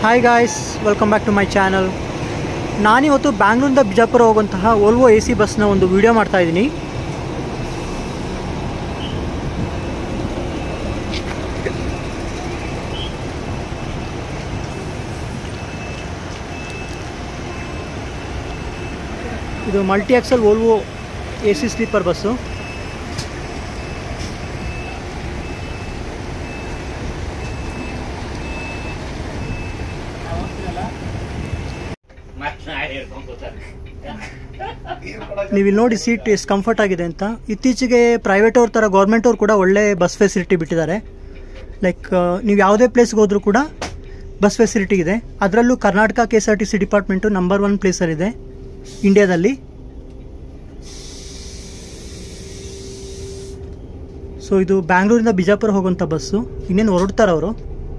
Hi guys welcome back to my channel ನಾನಿವತ್ತು ಬ್ಯಾಂಗ್ಳೂರಿಂದ ಬಿಜಾಪುರ ಹೋಗುವಂತಹ ಓಲ್ವೋ ಎ ಸಿ ಬಸ್ನ ಒಂದು ವಿಡಿಯೋ ಮಾಡ್ತಾ ಇದ್ದೀನಿ ಇದು multi axle Volvo A C sleeper bus ನೀವು ಇಲ್ಲಿ ನೋಡಿ ಸೀಟ್ ಎಷ್ಟು ಕಂಫರ್ಟ್ ಆಗಿದೆ ಅಂತ ಇತ್ತೀಚೆಗೆ ಪ್ರೈವೇಟ್ ಅವ್ರ ಥರ ಗೌರ್ಮೆಂಟ್ ಅವ್ರು ಕೂಡ ಒಳ್ಳೆ ಬಸ್ ಫೆಸಿಲಿಟಿ ಬಿಟ್ಟಿದ್ದಾರೆ ಲೈಕ್ ನೀವು ಯಾವುದೇ ಪ್ಲೇಸ್ಗೆ ಹೋದರೂ ಕೂಡ ಬಸ್ ಫೆಸಿಲಿಟಿ ಇದೆ ಅದರಲ್ಲೂ Karnataka K S R T C department number one ಪ್ಲೇಸಲ್ಲಿದೆ ಇಂಡಿಯಾದಲ್ಲಿ ಸೊ ಇದು ಬ್ಯಾಂಗ್ಳೂರಿಂದ ಬಿಜಾಪುರ ಹೋಗುವಂಥ ಬಸ್ಸು ಇನ್ನೇನು ಹೊರಡ್ತಾರೆ ಅವರು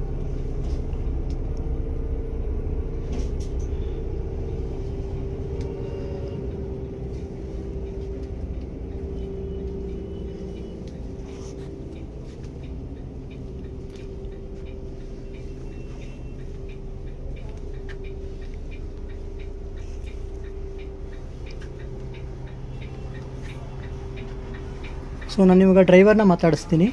ಸೊ ನಾನು ಇವಾಗ ಡ್ರೈವರ್ನ ಮಾತಾಡಿಸ್ತೀನಿ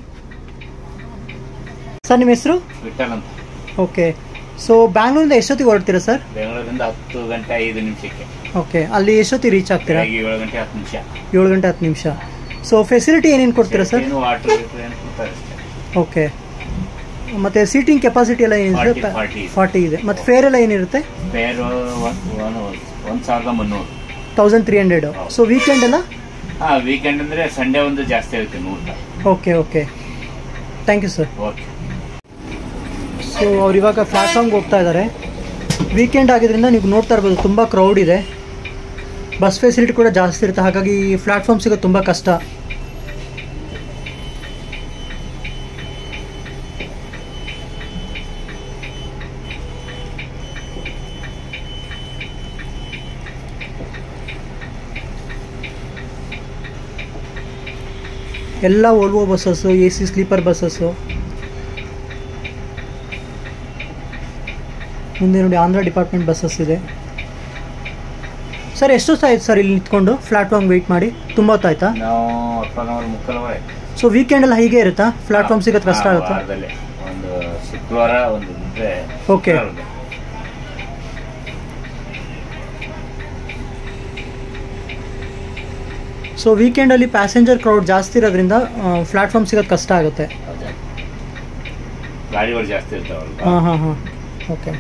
ಸರ್ ನಿಮ್ಮ ಹೆಸರು ವಿಠಲ್ ಅಂತ ಓಕೆ ಸೊ ಬ್ಯಾಂಗ್ಳೂರಿಂದ ಎಷ್ಟೊತ್ತಿಗೆ ಹೊರಡ್ತೀರಾ ಸರ್ ಬೆಂಗಳೂರಿಂದ ಹತ್ತು ಗಂಟೆ ಐದು ನಿಮಿಷಕ್ಕೆ ಓಕೆ ಅಲ್ಲಿ ಎಷ್ಟೊತ್ತಿಗೆ ರೀಚ್ ಆಗ್ತೀರಾ ಬೆಳಗ್ಗೆ ಏಳು ಗಂಟೆ ಹತ್ತು ನಿಮಿಷ ಏಳು ಗಂಟೆ ಹತ್ತು ನಿಮಿಷ ಸೊ ಫೆಸಿಲಿಟಿ ಏನೇನು ಕೊಡ್ತೀರಾ ಸರ್ ಏನು ವಾಟರ್ ಏನು ಕೊಡ್ತಾರೆ ಅಷ್ಟೇ ಓಕೆ ಮತ್ತು ಸೀಟಿಂಗ್ ಕೆಪಾಸಿಟಿ ಎಲ್ಲ ಏನಿದೆ 40, 40 ಇದೆ. ಫಾರ್ಟಿ ಇದೆ ಮತ್ತು ಫೇರ್ ಎಲ್ಲ ಏನಿರುತ್ತೆ ಫೇರು ಒಂದು ಸಾವಿರದ ಮುನ್ನೂರು thousand three hundred so weekend ಎಲ್ಲ ಹಾಂ ವೀಕೆಂಡ್ ಅಂದರೆ ಸಂಡೇ ಒಂದು ಜಾಸ್ತಿ ಆಗುತ್ತೆ ನೂರು ರೂಪಾಯಿ okay okay thank you sir okay so ಅವ್ರು ಇವಾಗ ಪ್ಲಾಟ್ಫಾರ್ಮ್ಗೆ ಹೋಗ್ತಾ ಇದ್ದಾರೆ ವೀಕೆಂಡ್ ಆಗಿದ್ದರಿಂದ ನೀವು ನೋಡ್ತಾ ಇರ್ಬೋದು ತುಂಬ ಕ್ರೌಡ್ ಇದೆ ಬಸ್ ಫೆಸಿಲಿಟಿ ಕೂಡ ಜಾಸ್ತಿ ಇರುತ್ತೆ ಹಾಗಾಗಿ ಪ್ಲಾಟ್ಫಾರ್ಮ್ ಸಿಗೋದು ತುಂಬ ಕಷ್ಟ ಎಲ್ಲ Volvo buses A C sleeper buses ಮುಂದೆ ನೋಡಿ ಆಂಧ್ರ ಡಿಪಾರ್ಟ್ಮೆಂಟ್ ಬಸ್ಸಸ್ ಇದೆ ಸರ್ ಎಷ್ಟು ಹೊತ್ತು ಆಯ್ತು ಸರ್ ಇಲ್ಲಿ ನಿಂತ್ಕೊಂಡು ಪ್ಲಾಟ್ಫಾರ್ಮ್ ವೆಯ್ಟ್ ಮಾಡಿ ತುಂಬ ಹೊತ್ತಾಯ್ತಾ ನಾವು ಅಪ್ಪನವ್ರ ಮುಕ್ಕಲವರೆ ಸೊ ವೀಕೆಂಡೆಲ್ಲ ಹೀಗೆ ಇರುತ್ತಾ ಪ್ಲಾಟ್ಫಾರ್ಮ್ ಸಿಗೋದು ಕಷ್ಟ ಆಗುತ್ತಾ ವಾರದಲ್ಲಿ ಒಂದು ಶುಕ್ರವಾರ ಒಂದು ಬಿಟ್ಟರೆ Okay. ಸೊ ವೀಕೆಂಡಲ್ಲಿ ಪ್ಯಾಸೆಂಜರ್ ಕ್ರೌಡ್ ಜಾಸ್ತಿ ಇರೋದ್ರಿಂದ ಪ್ಲಾಟ್ಫಾರ್ಮ್ ಸಿಗೋದು ಕಷ್ಟ ಆಗುತ್ತೆ ಗಾಡಿಗಳು ಜಾಸ್ತಿ ಇರ್ತಾವಲ್ಲ ಹಾಂ ಹಾಂ ಹಾಂ ಓಕೆ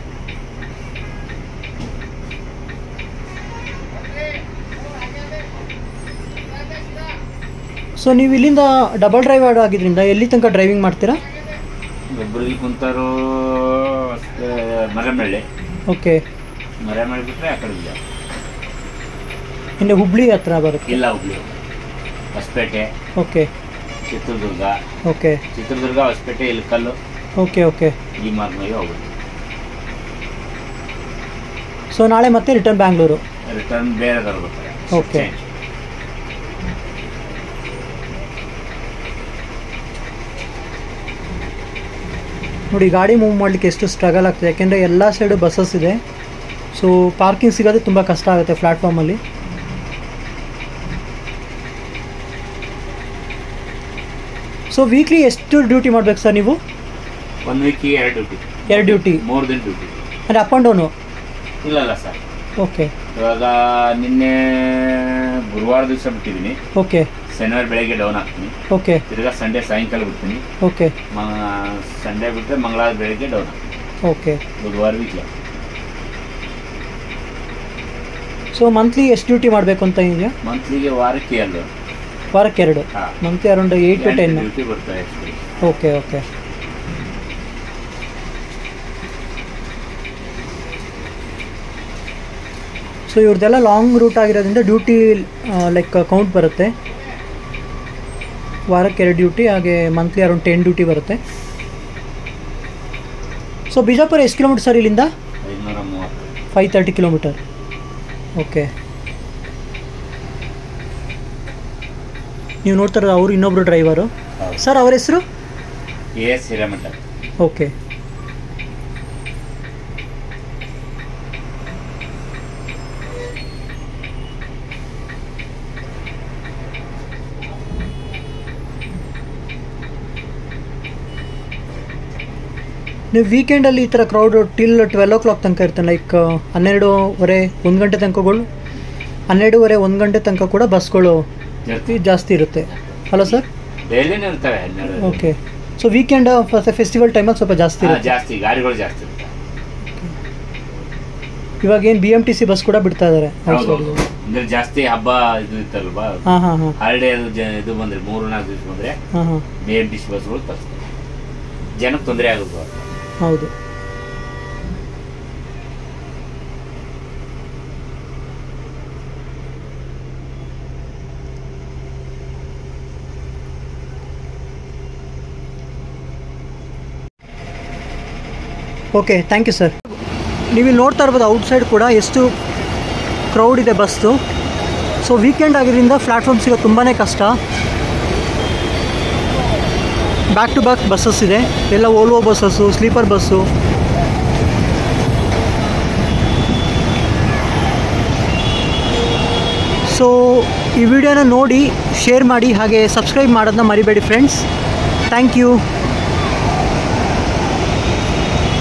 ಸೊ ನೀವು ಇಲ್ಲಿಂದ ಡಬಲ್ ಡ್ರೈವರ್ ಆಗಿದ್ರಿಂದ ಎಲ್ಲಿ ತನಕ ಡ್ರೈವಿಂಗ್ ಮಾಡ್ತೀರಾ ಒಬ್ಬರಿಗೆ ಕುಂತಾರು ಮರಮಳ್ಳಿ ಓಕೆ ಮರಮಳ್ಳಿ ಬಿಟ್ಟರೆ ಆ ಕಡೆ ಇಲ್ಲ ಇನ್ನು ಹುಬ್ಳಿ ಹತ್ರ ಬರುತ್ತೆ ಇಲ್ಲ Hubli Hosapete okay Chitradurga okay Chitradurga Hosapete Ilkal okay okay ಈ ಮಾರ್ಗವಾಗಿ ಹೋಗ್ಬೋದು ಸೊ ನಾಳೆ ಮತ್ತೆ ರಿಟರ್ನ್ ಬ್ಯಾಂಗ್ಳೂರು ರಿಟರ್ನ್ ಬೇರೆ ಬರ್ಬೇಕಾರೆ Okay. ನೋಡಿ ಗಾಡಿ ಮೂವ್ ಮಾಡಲಿಕ್ಕೆ ಎಷ್ಟು ಸ್ಟ್ರಗಲ್ ಆಗ್ತದೆ ಯಾಕೆಂದರೆ ಎಲ್ಲ ಸೈಡು ಬಸ್ಸಸ್ ಇದೆ ಸೊ ಪಾರ್ಕಿಂಗ್ ಸಿಗೋದೇ ತುಂಬ ಕಷ್ಟ ಆಗುತ್ತೆ ಪ್ಲ್ಯಾಟ್ಫಾರ್ಮಲ್ಲಿ ಸೊ ವೀಕ್ಲಿ ಎಷ್ಟು ಡ್ಯೂಟಿ ಮಾಡ್ಬೇಕು ಸರ್ ನೀವು ಒಂದು ವೀಕಿಗೆ ಎರಡು ಡ್ಯೂಟಿ ಎರಡು ಡ್ಯೂಟಿ ಮೂರು ದಿನ ಡ್ಯೂಟಿ ಅಂದರೆ ಅಪ್ ಆ್ಯಂಡ್ ಡೌನು ಇಲ್ಲ ಇಲ್ಲ ಸರ್ ಓಕೆ ಇವಾಗ ನಿನ್ನೆ ಗುರುವಾರ ದಿವಸ ಬಿಟ್ಟಿದ್ದೀನಿ ಓಕೆ ಶನಿವಾರ ಬೆಳಗ್ಗೆ ಡೌನ್ ಆಗ್ತೀನಿ ಓಕೆ ತಿರ್ಗಾ ಸಂಡೇ ಸಾಯಂಕಾಲ ಬಿಡ್ತೀನಿ ಓಕೆ ಮ ಸಂಡೇ ಬಿಟ್ಟರೆ ಮಂಗಳವಾರ ಬೆಳಗ್ಗೆ ಡೌನ್ ಆಗ್ತೀನಿ ಓಕೆ ಬುಧವಾರ ವೀಕ್ಲಿ ಸೊ ಮಂತ್ಲಿ ಎಷ್ಟು ಡ್ಯೂಟಿ ಮಾಡಬೇಕು ಅಂತ ಇದೆಯಾ ಮಂತ್ಲಿಗೆ ವಾರಕ್ಕೆ ಎರಡು ವಾರಕ್ಕೆ ಎರಡು ಹಾ. Monthly around eight to ten duty ಬರ್ತವೆ actually. ಓಕೆ ಓಕೆ ಸೊ ಇವ್ರದ್ದೆಲ್ಲ ಲಾಂಗ್ ರೂಟ್ ಆಗಿರೋದ್ರಿಂದ ಡ್ಯೂಟಿ ಲೈಕ್ ಕೌಂಟ್ ಬರುತ್ತೆ ವಾರಕ್ಕೆ ಎರಡು ಡ್ಯೂಟಿ ಹಾಗೆ ಮಂತ್ಲಿ ಅರೌಂಡ್ ಟೆನ್ ಡ್ಯೂಟಿ ಬರುತ್ತೆ ಸೊ ಬಿಜಾಪುರ ಎಷ್ಟು ಕಿಲೋಮೀಟರ್ ಸರ್ ಇಲ್ಲಿಂದ ಐದುನೂರ ಮೂವತ್ತು ಫೈವ್ ತರ್ಟಿ ಕಿಲೋಮೀಟರ್ ಓಕೆ ನೀವು ನೋಡ್ತಾ ಇರೋದು ಅವರು ಇನ್ನೊಬ್ರು ಡ್ರೈವರು ಹೌದು. ಸರ್ ಅವ್ರ ಹೆಸರು ಎ ಎಸ್ ಹಿರೇಮಠ ಓಕೆ ನೀವು ವೀಕೆಂಡಲ್ಲಿ ಈ ಥರ crowd till twelve o'clock ತನಕ ಇರ್ತಾನೆ ಲೈಕ್ ಹನ್ನೆರಡೂವರೆ ಒಂದು ಗಂಟೆ ತನಕಗಳು ಹನ್ನೆರಡೂವರೆ ಒಂದು ಗಂಟೆ ತನಕ ಕೂಡ ಬಸ್ಗಳು ಜಾಸ್ತಿ ಜಾಸ್ತಿ ಇರುತ್ತೆ ಅಲ್ಲ ಸರ್ ಡೈಲಿನೂ ಇರ್ತವೆ ಹನ್ನೆರಡು ಓಕೆ ಸೊ ವೀಕೆಂಡ್ ಫೆಸ್ಟಿವಲ್ ಟೈಮಲ್ಲಿ ಸ್ವಲ್ಪ ಜಾಸ್ತಿ ಹಾ, ಇರುತ್ತೆ ಜಾಸ್ತಿ ಗಾಡಿಗಳು ಜಾಸ್ತಿ ಇರ್ತವೆ ಇವಾಗ ಏನು B M T C bus ಕೂಡ ಬಿಡ್ತಾ ಇದ್ದಾರೆ ಹೌದು ಅಂದ್ರೆ ಜಾಸ್ತಿ ಹಬ್ಬ ಇದು ಇತ್ತಲ್ವಾ ಹಾಂ ಹಾಂ ಹಾಂ ಹಾಲಿಡೇ ಇದು ಬಂದ್ರೆ ಮೂರು ನಾಲ್ಕು ದಿವಸ ಬಂದ್ರೆ ಹಾಂ ಹಾಂ ಬಿ ಎಂ ಟಿ ಸಿ ಬಸ್ಗಳು ತರಿಸ್ತಾರೆ ಜನಕ್ಕೆ ತೊಂದರೆ ಆಗುತ್ತೆ ಹೌದು ಓಕೆ ಥ್ಯಾಂಕ್ ಯು ಸರ್ ನೀವಿಲ್ಲಿ ನೋಡ್ತಾ ಇರ್ಬೋದು ಔಟ್ಸೈಡ್ ಕೂಡ ಎಷ್ಟು ಕ್ರೌಡ್ ಇದೆ ಬಸ್ಸು ಸೊ ವೀಕೆಂಡ್ ಆಗಿದ್ದರಿಂದ ಪ್ಲ್ಯಾಟ್ಫಾರ್ಮ್ ಸಿಗೋದು ತುಂಬಾ ಕಷ್ಟ ಬ್ಯಾಕ್ ಟು ಬ್ಯಾಕ್ ಬಸ್ಸಸ್ ಇದೆ ಎಲ್ಲ Volvo buses sleeper bus so ಈ ವಿಡಿಯೋನ ನೋಡಿ ಶೇರ್ ಮಾಡಿ ಹಾಗೆ ಸಬ್ಸ್ಕ್ರೈಬ್ ಮಾಡೋದನ್ನ ಮರಿಬೇಡಿ ಫ್ರೆಂಡ್ಸ್ ಥ್ಯಾಂಕ್ ಯು